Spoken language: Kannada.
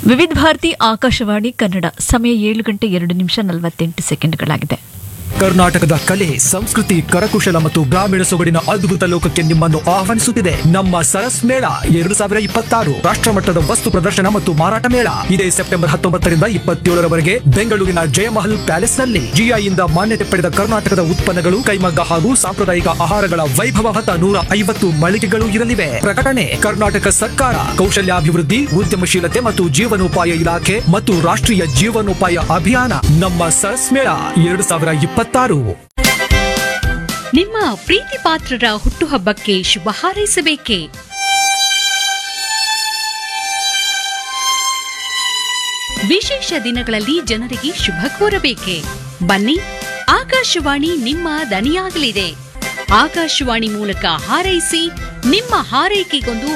ವಿವಿಧ ಭಾರತಿ ಆಕಾಶವಾಣಿ ಕನ್ನಡ ಸಮಯ ಏಳು ಗಂಟೆ ಎರಡು ನಿಮಿಷ ನಲವತ್ತೆಂಟು ಸೆಕೆಂಡ್ಗಳಾಗಿದೆ ಕರ್ನಾಟಕದ ಕಲೆ ಸಂಸ್ಕೃತಿ ಕರಕುಶಲ ಮತ್ತು ಗ್ರಾಮೀಣ ಸೊಗಡಿನ ಅದ್ಭುತ ಲೋಕಕ್ಕೆ ನಿಮ್ಮನ್ನು ಆಹ್ವಾನಿಸುತ್ತಿದೆ ನಮ್ಮ ಸರಸ್ ಮೇಳ ಎರಡು ಸಾವಿರ ಇಪ್ಪತ್ತಾರು ರಾಷ್ಟ್ರಮಟ್ಟದ ವಸ್ತು ಪ್ರದರ್ಶನ ಮತ್ತು ಮಾರಾಟ ಮೇಳ ಇದೇ ಸೆಪ್ಟೆಂಬರ್ ಹತ್ತೊಂಬತ್ತರಿಂದ ಇಪ್ಪತ್ತೇಳರವರೆಗೆ ಬೆಂಗಳೂರಿನ ಜಯಮಹಲ್ ಪ್ಯಾಲೇಸ್ ನಲ್ಲಿ ಜಿಐಯಿಂದ ಮಾನ್ಯತೆ ಪಡೆದ ಕರ್ನಾಟಕದ ಉತ್ಪನ್ನಗಳು ಕೈಮಗ್ಗ ಹಾಗೂ ಸಾಂಪ್ರದಾಯಿಕ ಆಹಾರಗಳ ವೈಭವ ಹೊತ್ತ ನೂರ ಐವತ್ತು ಮಳಿಗೆಗಳು ಇರಲಿವೆ ಪ್ರಕಟಣೆ ಕರ್ನಾಟಕ ಸರ್ಕಾರ ಕೌಶಲ್ಯಾಭಿವೃದ್ಧಿ ಉದ್ಯಮಶೀಲತೆ ಮತ್ತು ಜೀವನೋಪಾಯ ಇಲಾಖೆ ಮತ್ತು ರಾಷ್ಟ್ರೀಯ ಜೀವನೋಪಾಯ ಅಭಿಯಾನ ನಮ್ಮ ಸರಸ್ ಮೇಳ ಎರಡು ಸಾವಿರ ಇಪ್ಪತ್ತಾರು ನಿಮ್ಮ ಪ್ರೀತಿ ಪಾತ್ರರ ಹುಟ್ಟುಹಬ್ಬಕ್ಕೆ ಶುಭ ಹಾರೈಸಬೇಕೇ ವಿಶೇಷ ದಿನಗಳಲ್ಲಿ ಜನರಿಗೆ ಶುಭ ಕೋರಬೇಕೆ ಬನ್ನಿ ಆಕಾಶವಾಣಿ ನಿಮ್ಮ ದನಿಯಾಗಲಿದೆ ಆಕಾಶವಾಣಿ ಮೂಲಕ ಹಾರೈಸಿ ನಿಮ್ಮ ಹಾರೈಕೆಗೊಂದು